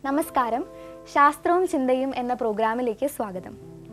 നമസ്കാരം ശാസ്ത്രവും ചിന്തയും എന്ന പ്രോഗ്രാമിലേക്ക് സ്വാഗതം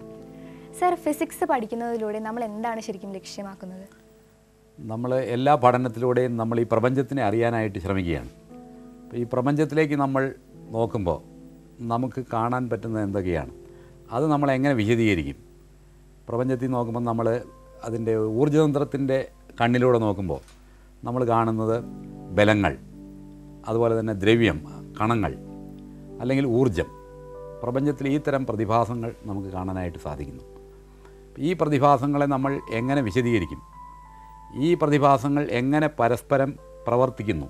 സർ ഫിസിക്സ് പഠിക്കുന്നതിലൂടെ നമ്മൾ എന്താണ് ശരിക്കും ലക്ഷ്യമാക്കുന്നത് നമ്മൾ എല്ലാ പഠനത്തിലൂടെയും നമ്മൾ ഈ പ്രപഞ്ചത്തിനെ അറിയാനായിട്ട് ശ്രമിക്കുകയാണ് അപ്പോൾ ഈ പ്രപഞ്ചത്തിലേക്ക് നമ്മൾ നോക്കുമ്പോൾ നമുക്ക് കാണാൻ പറ്റുന്നത് എന്തൊക്കെയാണ് അത് നമ്മൾ എങ്ങനെ വിശദീകരിക്കും പ്രപഞ്ചത്തിൽ നോക്കുമ്പോൾ നമ്മൾ അതിൻ്റെ ഊർജ്ജതന്ത്രത്തിൻ്റെ കണ്ണിലൂടെ നോക്കുമ്പോൾ നമ്മൾ കാണുന്നത് ബലങ്ങൾ അതുപോലെ തന്നെ ദ്രവ്യം കണങ്ങൾ അല്ലെങ്കിൽ ഊർജം പ്രപഞ്ചത്തിൽ ഈ തരം പ്രതിഭാസങ്ങൾ നമുക്ക് കാണാനായിട്ട് സാധിക്കുന്നു ഈ പ്രതിഭാസങ്ങളെ നമ്മൾ എങ്ങനെ വിശദീകരിക്കും ഈ പ്രതിഭാസങ്ങൾ എങ്ങനെ പരസ്പരം പ്രവർത്തിക്കുന്നു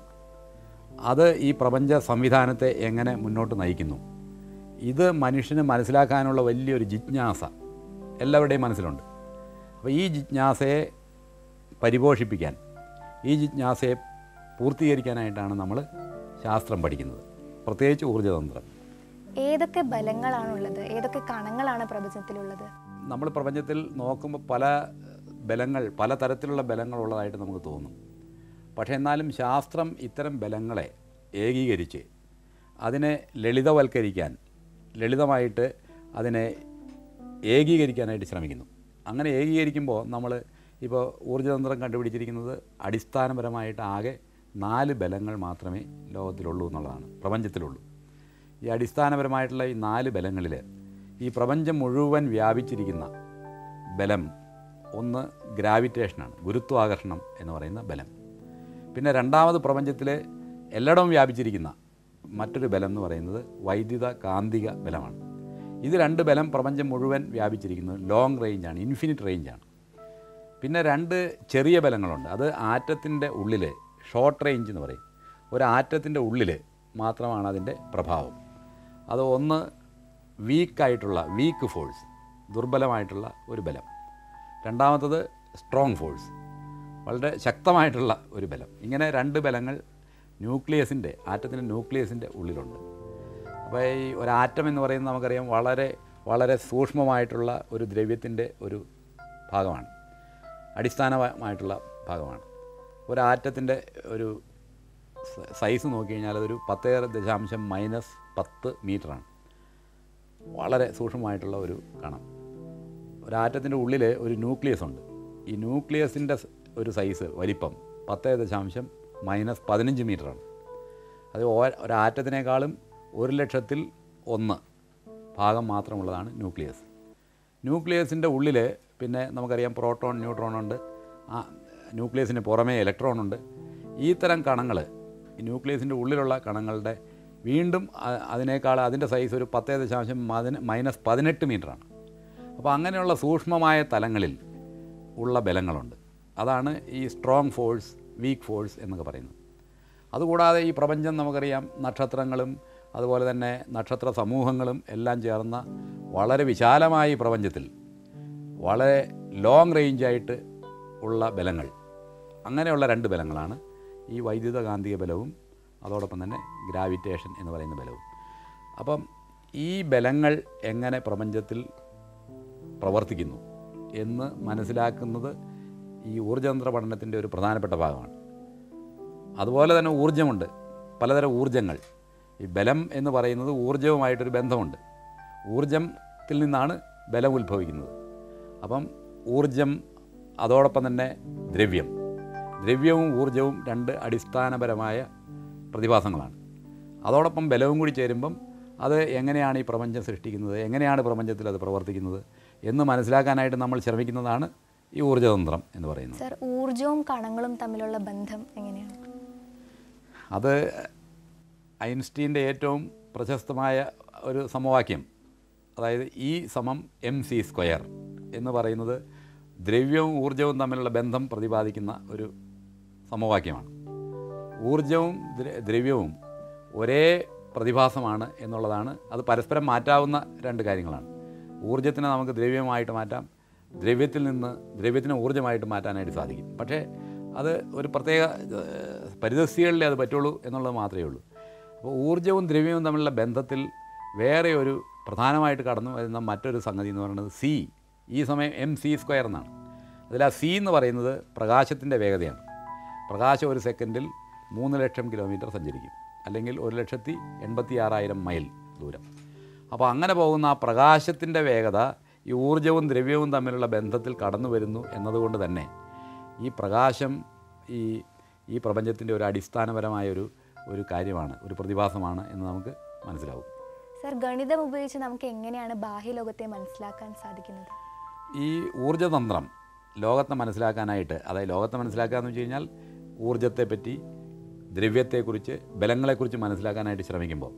അത് ഈ പ്രപഞ്ച സംവിധാനത്തെ എങ്ങനെ മുന്നോട്ട് നയിക്കുന്നു ഇത് മനുഷ്യന് മനസ്സിലാക്കാനുള്ള വലിയൊരു ജിജ്ഞാസ എല്ലാവരുടെയും മനസ്സിലുണ്ട് അപ്പോൾ ഈ ജിജ്ഞാസയെ പരിപോഷിപ്പിക്കാൻ ഈ ജിജ്ഞാസയെ പൂർത്തീകരിക്കാനായിട്ടാണ് നമ്മൾ ശാസ്ത്രം പഠിക്കുന്നത് പ്രത്യേകിച്ച് ഊർജ്ജതന്ത്രം ഏതൊക്കെ ബലങ്ങളാണുള്ളത് ഏതൊക്കെ കണങ്ങളാണ് പ്രപഞ്ചത്തിലുള്ളത് നമ്മൾ പ്രപഞ്ചത്തിൽ നോക്കുമ്പോൾ പല ബലങ്ങൾ പല തരത്തിലുള്ള ബലങ്ങളുള്ളതായിട്ട് നമുക്ക് തോന്നും പക്ഷേ എന്നാലും ശാസ്ത്രം ഇത്തരം ബലങ്ങളെ ഏകീകരിച്ച് അതിനെ ലളിതവൽക്കരിക്കാൻ ലളിതമായിട്ട് അതിനെ ഏകീകരിക്കാനായിട്ട് ശ്രമിക്കുന്നു അങ്ങനെ ഏകീകരിക്കുമ്പോൾ നമ്മൾ ഇപ്പോൾ ഊർജ്ജതന്ത്രം കണ്ടുപിടിച്ചിരിക്കുന്നത് അടിസ്ഥാനപരമായിട്ട് ആകെ നാല് ബലങ്ങൾ മാത്രമേ ലോകത്തിലുള്ളൂ എന്നുള്ളതാണ് പ്രപഞ്ചത്തിലുള്ളൂ ഈ അടിസ്ഥാനപരമായിട്ടുള്ള ഈ നാല് ബലങ്ങളിൽ ഈ പ്രപഞ്ചം മുഴുവൻ വ്യാപിച്ചിരിക്കുന്ന ബലം ഒന്ന് ഗ്രാവിറ്റേഷനാണ് ഗുരുത്വാകർഷണം എന്ന് പറയുന്ന ബലം പിന്നെ രണ്ടാമത് പ്രപഞ്ചത്തിൽ എല്ലായിടവും വ്യാപിച്ചിരിക്കുന്ന മറ്റൊരു ബലം എന്ന് പറയുന്നത് വൈദ്യുത കാന്തിക ബലമാണ് ഇത് രണ്ട് ബലം പ്രപഞ്ചം മുഴുവൻ വ്യാപിച്ചിരിക്കുന്നത് ലോങ് റേഞ്ചാണ് ഇൻഫിനിറ്റ് റേഞ്ചാണ് പിന്നെ രണ്ട് ചെറിയ ബലങ്ങളുണ്ട് അത് ആറ്റത്തിൻ്റെ ഉള്ളിൽ ഷോർട്ട് റേഞ്ച് എന്ന് പറയും ഒരു ആറ്റത്തിൻ്റെ ഉള്ളിൽ മാത്രമാണ് അതിൻ്റെ പ്രഭാവം അത് ഒന്ന് വീക്കായിട്ടുള്ള വീക്ക് ഫോഴ്സ് ദുർബലമായിട്ടുള്ള ഒരു ബലം രണ്ടാമത്തത് സ്ട്രോങ് ഫോഴ്സ് വളരെ ശക്തമായിട്ടുള്ള ഒരു ബലം ഇങ്ങനെ രണ്ട് ബലങ്ങൾ ന്യൂക്ലിയസിൻ്റെ ആറ്റത്തിൻ്റെ ന്യൂക്ലിയസിൻ്റെ ഉള്ളിലുണ്ട് അപ്പോൾ ഈ ഒരു ആറ്റം എന്ന് പറയുന്നത് നമുക്കറിയാം വളരെ വളരെ സൂക്ഷ്മമായിട്ടുള്ള ഒരു ദ്രവ്യത്തിൻ്റെ ഒരു ഭാഗമാണ് അടിസ്ഥാനമായിട്ടുള്ള ഭാഗമാണ് ഒരു ആറ്റത്തിൻ്റെ ഒരു സ- സൈസ് നോക്കിക്കഴിഞ്ഞാൽ അതൊരു പത്തേ ദശാംശം മൈനസ് പത്ത് മീറ്ററാണ് വളരെ സൂക്ഷ്മമായിട്ടുള്ള ഒരു കണം ഒരു ആറ്റത്തിൻ്റെ ഉള്ളിൽ ഒരു ന്യൂക്ലിയസ് ഉണ്ട് ഈ ന്യൂക്ലിയസിൻ്റെ സ് ഒരു സൈസ് വലിപ്പം പത്തേ ദശാംശം മൈനസ് പതിനഞ്ച് മീറ്ററാണ് അത് ഓ- ഒരു ആറ്റത്തിനേക്കാളും ഒരു ലക്ഷത്തിൽ ഒന്ന് ഭാഗം മാത്രമുള്ളതാണ് ന്യൂക്ലിയസ് ന്യൂക്ലിയസിൻ്റെ ഉള്ളിൽ പിന്നെ നമുക്കറിയാം പ്രോട്ടോൺ ന്യൂട്രോൺ ഉണ്ട് ആ ന്യൂക്ലിയസിന് പുറമേ ഇലക്ട്രോൺ ഉണ്ട് ഈ തരം കണങ്ങൾ ഈ ന്യൂക്ലിയസിൻ്റെ ഉള്ളിലുള്ള കണങ്ങളുടെ വീണ്ടും അ- അതിനേക്കാൾ അതിൻ്റെ സൈസ് ഒരു പത്തേ ദശാംശം മതിന് മൈനസ് പതിനെട്ട് മീറ്ററാണ് അപ്പോൾ അങ്ങനെയുള്ള സൂക്ഷ്മമായ തലങ്ങളിൽ ഉള്ള ബലങ്ങളുണ്ട് അതാണ് ഈ സ്ട്രോങ് ഫോഴ്സ് വീക്ക് ഫോഴ്സ് എന്നൊക്കെ പറയുന്നത് അതുകൂടാതെ ഈ പ്രപഞ്ചം നമുക്കറിയാം നക്ഷത്രങ്ങളും അതുപോലെ തന്നെ നക്ഷത്ര സമൂഹങ്ങളും എല്ലാം ചേർന്ന വളരെ വിശാലമായ ഈ പ്രപഞ്ചത്തിൽ വളരെ ലോങ് റേഞ്ചായിട്ട് ഉള്ള ബലങ്ങൾ അങ്ങനെയുള്ള രണ്ട് ബലങ്ങളാണ് ഈ വൈദ്യുത കാന്തിക ബലവും അതോടൊപ്പം തന്നെ ഗ്രാവിറ്റേഷൻ എന്ന് പറയുന്ന ബലവും അപ്പം ഈ ബലങ്ങൾ എങ്ങനെ പ്രപഞ്ചത്തിൽ പ്രവർത്തിക്കുന്നു എന്ന് മനസ്സിലാക്കുന്നത് ഈ ഊർജ്ജതന്ത്ര പഠനത്തിൻ്റെ ഒരു പ്രധാനപ്പെട്ട ഭാഗമാണ് അതുപോലെ തന്നെ ഊർജ്ജമുണ്ട് പലതരം ഊർജ്ജങ്ങൾ ഈ ബലം എന്ന് പറയുന്നത് ഊർജ്ജവുമായിട്ടൊരു ബന്ധമുണ്ട് ഊർജ്ജത്തിൽ നിന്നാണ് ബലം ഉത്ഭവിക്കുന്നത് അപ്പം ഊർജ്ജം അതോടൊപ്പം തന്നെ ദ്രവ്യം ദ്രവ്യവും ഊർജ്ജവും രണ്ട് അടിസ്ഥാനപരമായ പ്രതിഭാസങ്ങളാണ് അതോടൊപ്പം ബലവും കൂടി ചേരുമ്പം അത് എങ്ങനെയാണ് ഈ പ്രപഞ്ചം സൃഷ്ടിക്കുന്നത് എങ്ങനെയാണ് പ്രപഞ്ചത്തിൽ അത് പ്രവർത്തിക്കുന്നത് എന്ന് മനസ്സിലാക്കാനായിട്ട് നമ്മൾ ശ്രമിക്കുന്നതാണ് ഈ ഊർജ്ജതന്ത്രം എന്ന് പറയുന്നത് സർ ഊർജവും കണങ്ങളും തമ്മിലുള്ള ബന്ധം എങ്ങനെയാണ് അത് ഐൻസ്റ്റീൻ്റെ ഏറ്റവും പ്രശസ്തമായ ഒരു സമവാക്യം അതായത് ഇ സമം എം സി സ്ക്വയർ എന്ന് പറയുന്നത് ദ്രവ്യവും ഊർജവും തമ്മിലുള്ള ബന്ധം പ്രതിപാദിക്കുന്ന ഒരു സമവാക്യമാണ് ഊർജവും ദ്ര- ദ്രവ്യവും ഒരേ പ്രതിഭാസമാണ് എന്നുള്ളതാണ് അത് പരസ്പരം മാറ്റാവുന്ന രണ്ട് കാര്യങ്ങളാണ് ഊർജത്തിനെ നമുക്ക് ദ്രവ്യമായിട്ട് മാറ്റാം ദ്രവ്യത്തിൽ നിന്ന് ദ്രവ്യത്തിനെ ഊർജ്ജമായിട്ട് മാറ്റാനായിട്ട് സാധിക്കും പക്ഷേ അത് ഒരു പ്രത്യേക ഏഹ്, പരിതസ്ഥിതികളിലേ അത് പറ്റുള്ളൂ എന്നുള്ളത് മാത്രമേ ഉള്ളൂ അപ്പോൾ ഊർജ്ജവും ദ്രവ്യവും തമ്മിലുള്ള ബന്ധത്തിൽ വേറെ ഒരു പ്രധാനമായിട്ട് കടന്നു വരുന്ന മറ്റൊരു സംഗതി എന്ന് പറയുന്നത് സി ഈ സമയം എം സി സ്ക്വയർ എന്നാണ് അതിൽ ആ സി എന്ന് പറയുന്നത് പ്രകാശത്തിൻ്റെ വേഗതയാണ് പ്രകാശം ഒരു സെക്കൻഡിൽ മൂന്ന് ലക്ഷം കിലോമീറ്റർ സഞ്ചരിക്കും അല്ലെങ്കിൽ ഒരു ലക്ഷത്തി എൺപത്തി ആറായിരം മൈൽ ദൂരം അപ്പോൾ അങ്ങനെ പോകുന്ന ആ പ്രകാശത്തിൻ്റെ വേഗത ഈ ഊർജവും ദ്രവ്യവും തമ്മിലുള്ള ബന്ധത്തിൽ കടന്നു വരുന്നു എന്നതുകൊണ്ട് തന്നെ ഈ പ്രകാശം ഈ ഈ പ്രപഞ്ചത്തിൻ്റെ ഒരു അടിസ്ഥാനപരമായ ഒരു ഒരു കാര്യമാണ് ഒരു പ്രതിഭാസമാണ് എന്ന് നമുക്ക് മനസ്സിലാവും സർ ഗണിതം ഉപയോഗിച്ച് നമുക്ക് എങ്ങനെയാണ് ബാഹ്യലോകത്തെ മനസ്സിലാക്കാൻ സാധിക്കുന്നത് ഈ ഊർജ്ജതന്ത്രം ലോകത്തെ മനസ്സിലാക്കാനായിട്ട് അതായത് ലോകത്തെ മനസ്സിലാക്കുക എന്ന് വെച്ച് കഴിഞ്ഞാൽ ഊർജ്ജത്തെപ്പറ്റി ദ്രവ്യത്തെക്കുറിച്ച് ബലങ്ങളെക്കുറിച്ച് മനസ്സിലാക്കാനായിട്ട് ശ്രമിക്കുമ്പോൾ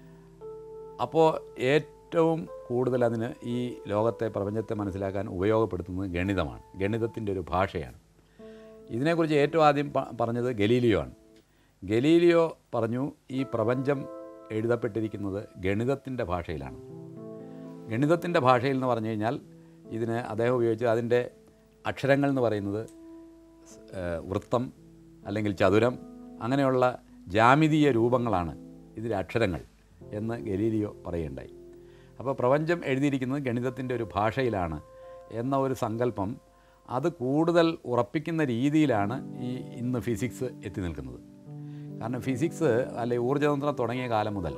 അപ്പോൾ ഏറ്റവും കൂടുതൽ അതിന് ഈ ലോകത്തെ പ്രപഞ്ചത്തെ മനസ്സിലാക്കാൻ ഉപയോഗപ്പെടുത്തുന്നത് ഗണിതമാണ് ഗണിതത്തിൻ്റെ ഒരു ഭാഷയാണ് ഇതിനെക്കുറിച്ച് ഏറ്റവും ആദ്യം പ- പറഞ്ഞത് ഗലീലിയോ ആണ് ഗലീലിയോ പറഞ്ഞു ഈ പ്രപഞ്ചം എഴുതപ്പെട്ടിരിക്കുന്നത് ഗണിതത്തിൻ്റെ ഭാഷയിലാണ് ഗണിതത്തിൻ്റെ ഭാഷയിൽ എന്ന് പറഞ്ഞു കഴിഞ്ഞാൽ ഇതിന് അദ്ദേഹം ഉപയോഗിച്ച് അതിൻ്റെ അക്ഷരങ്ങൾ എന്ന് പറയുന്നത് സ്- ഏഹ് വൃത്തം അല്ലെങ്കിൽ ചതുരം അങ്ങനെയുള്ള ജാമിതീയ രൂപങ്ങളാണ് ഇതിലെ അക്ഷരങ്ങൾ എന്ന് ഗലീലിയോ പറയുകയുണ്ടായി അപ്പോൾ പ്രപഞ്ചം എഴുതിയിരിക്കുന്നത് ഗണിതത്തിൻ്റെ ഒരു ഭാഷയിലാണ് എന്ന ഒരു സങ്കല്പം അത് കൂടുതൽ ഉറപ്പിക്കുന്ന രീതിയിലാണ് ഈ ഇന്ന് ഫിസിക്സ് എത്തി നിൽക്കുന്നത് കാരണം ഫിസിക്സ് അല്ലെ ഊർജ്ജതന്ത്രം തുടങ്ങിയ കാലം മുതൽ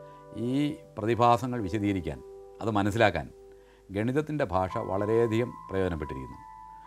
ഈ പ്രതിഭാസങ്ങൾ വിശദീകരിക്കാൻ അത് മനസ്സിലാക്കാൻ ഗണിതത്തിൻ്റെ ഭാഷ വളരെയധികം പ്രയോജനപ്പെട്ടിരിക്കുന്നു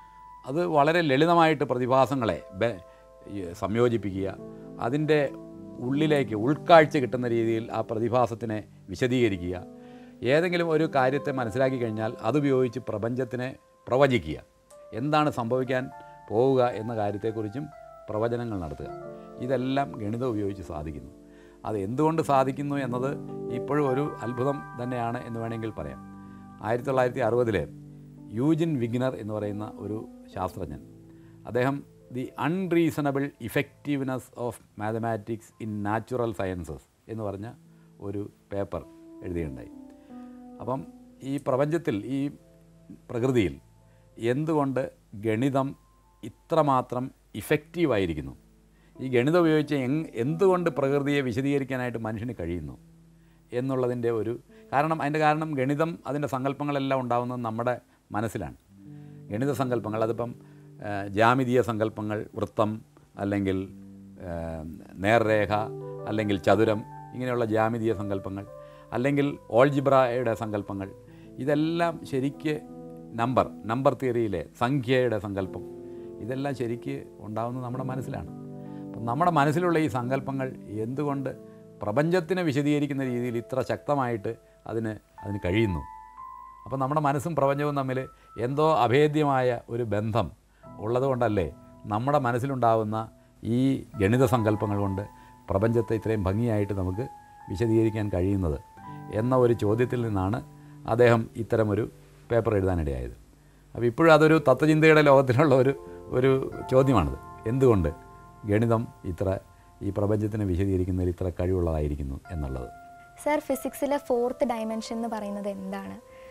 അത് വളരെ ലളിതമായിട്ട് പ്രതിഭാസങ്ങളെ ബെ- ഈ സംയോജിപ്പിക്കുക അതിൻ്റെ ഉള്ളിലേക്ക് ഉൾക്കാഴ്ച കിട്ടുന്ന രീതിയിൽ ആ പ്രതിഭാസത്തിനെ വിശദീകരിക്കുക ഏതെങ്കിലും ഒരു കാര്യത്തെ മനസ്സിലാക്കി കഴിഞ്ഞാൽ അതുപയോഗിച്ച് പ്രപഞ്ചത്തിനെ പ്രവചിക്കുക എന്താണ് സംഭവിക്കാൻ പോവുക എന്ന കാര്യത്തെക്കുറിച്ചും പ്രവചനങ്ങൾ നടത്തുക ഇതെല്ലാം ഗണിതം ഉപയോഗിച്ച് സാധിക്കുന്നു അത് എന്തുകൊണ്ട് സാധിക്കുന്നു എന്നത് ഇപ്പോഴും ഒരു അത്ഭുതം തന്നെയാണ് എന്ന് വേണമെങ്കിൽ പറയാം ആയിരത്തി തൊള്ളായിരത്തി അറുപതിലെ യൂജിൻ വിഗ്നർ എന്ന് പറയുന്ന ഒരു ശാസ്ത്രജ്ഞൻ അദ്ദേഹം the unreasonable effectiveness of mathematics in natural sciences എന്ന് പറഞ്ഞ ഒരു പേപ്പർ എഴുതിയുണ്ടായി അപ്പം ഈ പ്രപഞ്ചത്തിൽ ഈ പ്രകൃതിയിൽ എന്തുകൊണ്ട് ഗണിതം ഇത്രമാത്രം ഇഫക്റ്റീവായിരിക്കുന്നു ഈ ഗണിതം ഉപയോഗിച്ച് എങ് എന്തുകൊണ്ട് പ്രകൃതിയെ വിശദീകരിക്കാനായിട്ട് മനുഷ്യന് കഴിയുന്നു എന്നുള്ളതിൻ്റെ ഒരു കാരണം അതിൻ്റെ കാരണം ഗണിതം അതിൻ്റെ സങ്കല്പങ്ങളെല്ലാം ഉണ്ടാകുന്നത് നമ്മുടെ മനസ്സിലാണ് ഗണിത സങ്കല്പങ്ങൾ അതിപ്പം ആ, ജാമിതീയ സങ്കല്പങ്ങൾ വൃത്തം അല്ലെങ്കിൽ ആ, നേർരേഖ അല്ലെങ്കിൽ ചതുരം ഇങ്ങനെയുള്ള ജാമിതീയ സങ്കല്പങ്ങൾ അല്ലെങ്കിൽ ഓൾജിബ്രയുടെ സങ്കല്പങ്ങൾ ഇതെല്ലാം ശരിക്ക് നമ്പർ നമ്പർ തിയറിയിലെ സംഖ്യയുടെ സങ്കല്പം ഇതെല്ലാം ശരിക്ക് ഉണ്ടാകുന്നത് നമ്മുടെ മനസ്സിലാണ് അപ്പം നമ്മുടെ മനസ്സിലുള്ള ഈ സങ്കല്പങ്ങൾ എന്തുകൊണ്ട് പ്രപഞ്ചത്തിനെ വിശദീകരിക്കുന്ന രീതിയിൽ ഇത്ര ശക്തമായിട്ട് അതിന് അതിന് കഴിയുന്നു അപ്പോൾ നമ്മുടെ മനസ്സും പ്രപഞ്ചവും തമ്മിൽ എന്തോ അഭേദ്യമായ ഒരു ബന്ധം ഉള്ളതുകൊണ്ടല്ലേ നമ്മുടെ മനസ്സിലുണ്ടാകുന്ന ഈ ഗണിത സങ്കല്പങ്ങൾ കൊണ്ട് പ്രപഞ്ചത്തെ ഇത്രയും ഭംഗിയായിട്ട് നമുക്ക് വിശദീകരിക്കാൻ കഴിയുന്നത് എന്ന ഒരു ചോദ്യത്തിൽ നിന്നാണ് അദ്ദേഹം ഇത്തരമൊരു പേപ്പർ എഴുതാനിടയായത് അപ്പോൾ ഇപ്പോഴും അതൊരു തത്വചിന്തയുടെ ലോകത്തിലുള്ള ഒരു ഒരു ചോദ്യമാണിത് എന്തുകൊണ്ട് ഗണിതം ഇത്ര ഈ പ്രപഞ്ചത്തിനെ വിശദീകരിക്കുന്നതിൽ ഇത്ര കഴിവുള്ളതായിരിക്കുന്നു എന്നുള്ളത് സർ ഫിസിക്സിലെ ഫോർത്ത് ഡയമെൻഷൻ എന്ന് പറയുന്നത് എന്താണ്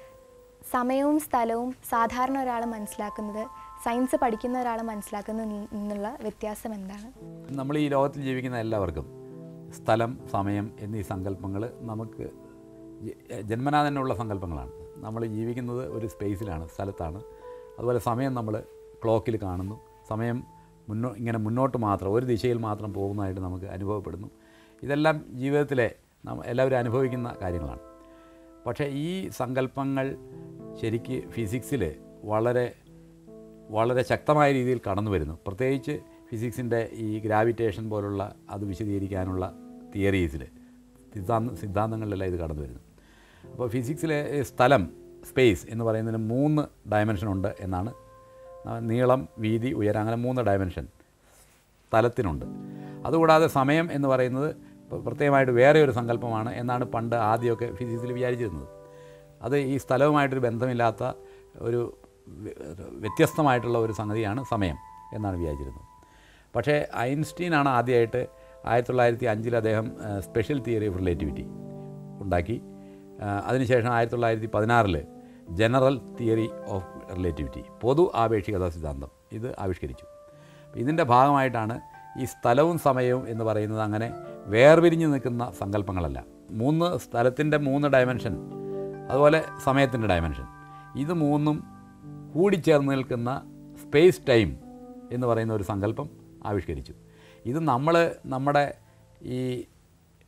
സമയവും സ്ഥലവും സാധാരണ ഒരാൾ മനസ്സിലാക്കുന്നത് സയൻസ് പഠിക്കുന്ന ഒരാൾ മനസ്സിലാക്കുന്നതിൽ നിന്നുള്ള വ്യത്യാസം എന്താണ് നമ്മൾ ഈ ലോകത്തിൽ ജീവിക്കുന്ന എല്ലാവർക്കും സ്ഥലം സമയം എന്നീ സങ്കല്പങ്ങൾ നമുക്ക് ജ- ജന്മനാ തന്നെ ഉള്ള സങ്കല്പങ്ങളാണ് നമ്മൾ ജീവിക്കുന്നത് ഒരു സ്പേസിലാണ് സ്ഥലത്താണ് അതുപോലെ സമയം നമ്മൾ ക്ലോക്കിൽ കാണുന്നു സമയം മുന്നോ ഇങ്ങനെ മുന്നോട്ട് മാത്രം ഒരു ദിശയിൽ മാത്രം പോകുന്നതായിട്ട് നമുക്ക് അനുഭവപ്പെടുന്നു ഇതെല്ലാം ജീവിതത്തിലെ നാം എല്ലാവരും അനുഭവിക്കുന്ന കാര്യങ്ങളാണ് പക്ഷേ ഈ സങ്കല്പങ്ങൾ ശരിക്ക് ഫിസിക്സിൽ വളരെ വളരെ ശക്തമായ രീതിയിൽ കടന്നു വരുന്നു പ്രത്യേകിച്ച് ഫിസിക്സിൻ്റെ ഈ ഗ്രാവിറ്റേഷൻ പോലുള്ള അത് വിശദീകരിക്കാനുള്ള തിയറീസിൽ സിദ്ധാന്ത സിദ്ധാന്തങ്ങളിലെല്ലാം ഇത് കടന്നു വരുന്നു അപ്പോൾ ഫിസിക്സിലെ ഈ സ്ഥലം സ്പേസ് എന്ന് പറയുന്നതിന് മൂന്ന് ഡയമെൻഷൻ ഉണ്ട് എന്നാണ് ആ, നീളം വീതി ഉയരം അങ്ങനെ മൂന്ന് ഡയമെൻഷൻ സ്ഥലത്തിനുണ്ട് അതുകൂടാതെ സമയം എന്ന് പറയുന്നത് പ്ര- പ്രത്യേകമായിട്ട് വേറെ ഒരു സങ്കല്പമാണ് എന്നാണ് പണ്ട് ആദ്യമൊക്കെ ഫിസിക്സിൽ വിചാരിച്ചിരുന്നത് അത് ഈ സ്ഥലവുമായിട്ടൊരു ബന്ധമില്ലാത്ത ഒരു വ്യ- വ്യത്യസ്തമായിട്ടുള്ള ഒരു സംഗതിയാണ് സമയം എന്നാണ് വിചാരിച്ചിരുന്നത് പക്ഷേ ഐൻസ്റ്റീനാണ് ആദ്യമായിട്ട് ആയിരത്തി തൊള്ളായിരത്തി അഞ്ചിൽ അദ്ദേഹം സ്പെഷ്യൽ തിയറി ഓഫ് റിലേറ്റിവിറ്റി ഉണ്ടാക്കി ആ, അതിനുശേഷം ആയിരത്തി തൊള്ളായിരത്തി പതിനാറിൽ ജനറൽ തിയറി ഓഫ് റിലേറ്റിവിറ്റി പൊതു ആപേക്ഷികതാ സിദ്ധാന്തം ഇത് ആവിഷ്കരിച്ചു അപ്പോൾ ഇതിൻ്റെ ഭാഗമായിട്ടാണ് ഈ സ്ഥലവും സമയവും എന്ന് പറയുന്നത് അങ്ങനെ വേർപിരിഞ്ഞ് നിൽക്കുന്ന സങ്കല്പങ്ങളല്ല മൂന്ന് സ്ഥലത്തിൻ്റെ മൂന്ന് ഡയമെൻഷൻ അതുപോലെ സമയത്തിൻ്റെ ഡയമെൻഷൻ ഇത് മൂന്നും കൂടിച്ചേർന്ന് നിൽക്കുന്ന സ്പേസ് ടൈം എന്ന് പറയുന്ന ഒരു സങ്കല്പം ആവിഷ്കരിച്ചു ഇത് നമ്മൾ നമ്മുടെ ഈ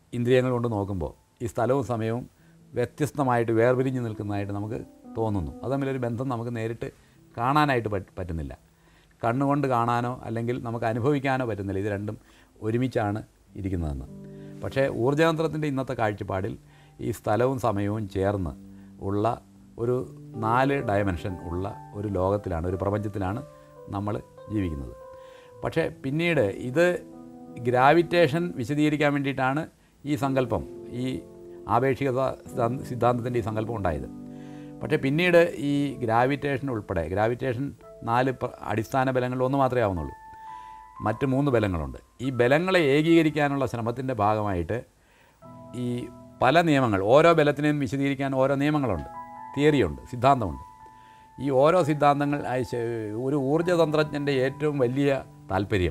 ഇന്ദ്രിയങ്ങൾ കൊണ്ട് നോക്കുമ്പോൾ ഈ സ്ഥലവും സമയവും വ്യത്യസ്തമായിട്ട് വേർപിരിഞ്ഞ് നിൽക്കുന്നതായിട്ട് നമുക്ക് തോന്നുന്നു അത് തമ്മിലൊരു ബന്ധം നമുക്ക് നേരിട്ട് കാണാനായിട്ട് പറ്റ് പറ്റുന്നില്ല കണ്ണുകൊണ്ട് കാണാനോ അല്ലെങ്കിൽ നമുക്ക് അനുഭവിക്കാനോ പറ്റുന്നില്ല ഇത് രണ്ടും ഒരുമിച്ചാണ് ഇരിക്കുന്നതെന്ന് പക്ഷേ ഊർജ്ജതന്ത്രത്തിൻ്റെ ഇന്നത്തെ കാഴ്ചപ്പാടിൽ ഈ സ്ഥലവും സമയവും ചേർന്ന് ഉള്ള ഒരു നാല് ഡയമെൻഷൻ ഉള്ള ഒരു ലോകത്തിലാണ് ഒരു പ്രപഞ്ചത്തിലാണ് നമ്മൾ ജീവിക്കുന്നത് പക്ഷേ പിന്നീട് ഇത് ഗ്രാവിറ്റേഷൻ വിശദീകരിക്കാൻ വേണ്ടിയിട്ടാണ് ഈ സങ്കല്പം ഈ ആപേക്ഷികത സിദ്ധാന്ത- സിദ്ധാന്തത്തിൻ്റെ ഈ സങ്കല്പം ഉണ്ടായത് പക്ഷേ പിന്നീട് ഈ ഗ്രാവിറ്റേഷൻ ഉൾപ്പെടെ ഗ്രാവിറ്റേഷൻ നാല് പ്ര- അടിസ്ഥാന ബലങ്ങളിൽ ഒന്ന് മാത്രമേ ആവുന്നുള്ളൂ മറ്റ് മൂന്ന് ബലങ്ങളുണ്ട് ഈ ബലങ്ങളെ ഏകീകരിക്കാനുള്ള ശ്രമത്തിൻ്റെ ഭാഗമായിട്ട് ഈ പല നിയമങ്ങൾ ഓരോ ബലത്തിനെയും വിശദീകരിക്കാൻ ഓരോ നിയമങ്ങളുണ്ട് തിയറിയുണ്ട് സിദ്ധാന്തമുണ്ട് ഈ ഓരോ സിദ്ധാന്തങ്ങൾ അയച്ച് ഒരു ഊർജ്ജതന്ത്രജ്ഞൻ്റെ ഏറ്റവും വലിയ താല്പര്യം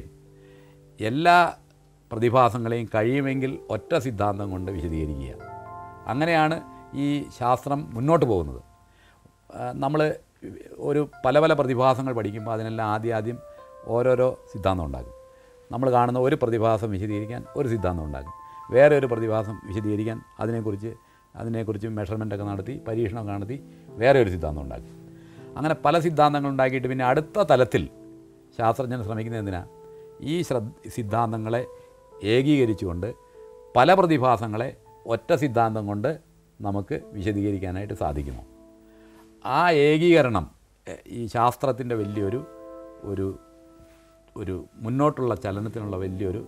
എല്ലാ പ്രതിഭാസങ്ങളെയും കഴിയുമെങ്കിൽ ഒറ്റ സിദ്ധാന്തം കൊണ്ട് വിശദീകരിക്കുക അങ്ങനെയാണ് ഈ ശാസ്ത്രം മുന്നോട്ട് പോകുന്നത് നമ്മൾ ഒരു പല പല പ്രതിഭാസങ്ങൾ പഠിക്കുമ്പോൾ അതിനെല്ലാം ആദ്യം ആദ്യം ഓരോരോ സിദ്ധാന്തം ഉണ്ടാകും നമ്മൾ കാണുന്ന ഒരു പ്രതിഭാസം വിശദീകരിക്കാൻ ഒരു സിദ്ധാന്തം ഉണ്ടാകും വേറെ ഒരു പ്രതിഭാസം വിശദീകരിക്കാൻ അതിനെക്കുറിച്ച് അതിനെക്കുറിച്ച് മെഷർമെൻ്റൊക്കെ നടത്തി പരീക്ഷണമൊക്കെ നടത്തി വേറെ ഒരു സിദ്ധാന്തം ഉണ്ടാക്കും അങ്ങനെ പല സിദ്ധാന്തങ്ങൾ ഉണ്ടാക്കിയിട്ട് പിന്നെ അടുത്ത തലത്തിൽ ശാസ്ത്രജ്ഞൻ ശ്രമിക്കുന്നത് എന്തിനാ ഈ ശ്രദ്ധ സിദ്ധാന്തങ്ങളെ ഏകീകരിച്ചുകൊണ്ട് പല പ്രതിഭാസങ്ങളെ ഒറ്റ സിദ്ധാന്തം കൊണ്ട് നമുക്ക് വിശദീകരിക്കാനായിട്ട് സാധിക്കുമോ ആ ഏകീകരണം എ- ഈ ശാസ്ത്രത്തിൻ്റെ വലിയൊരു ഒരു ഒരു മുന്നോട്ടുള്ള ചലനത്തിനുള്ള വലിയൊരു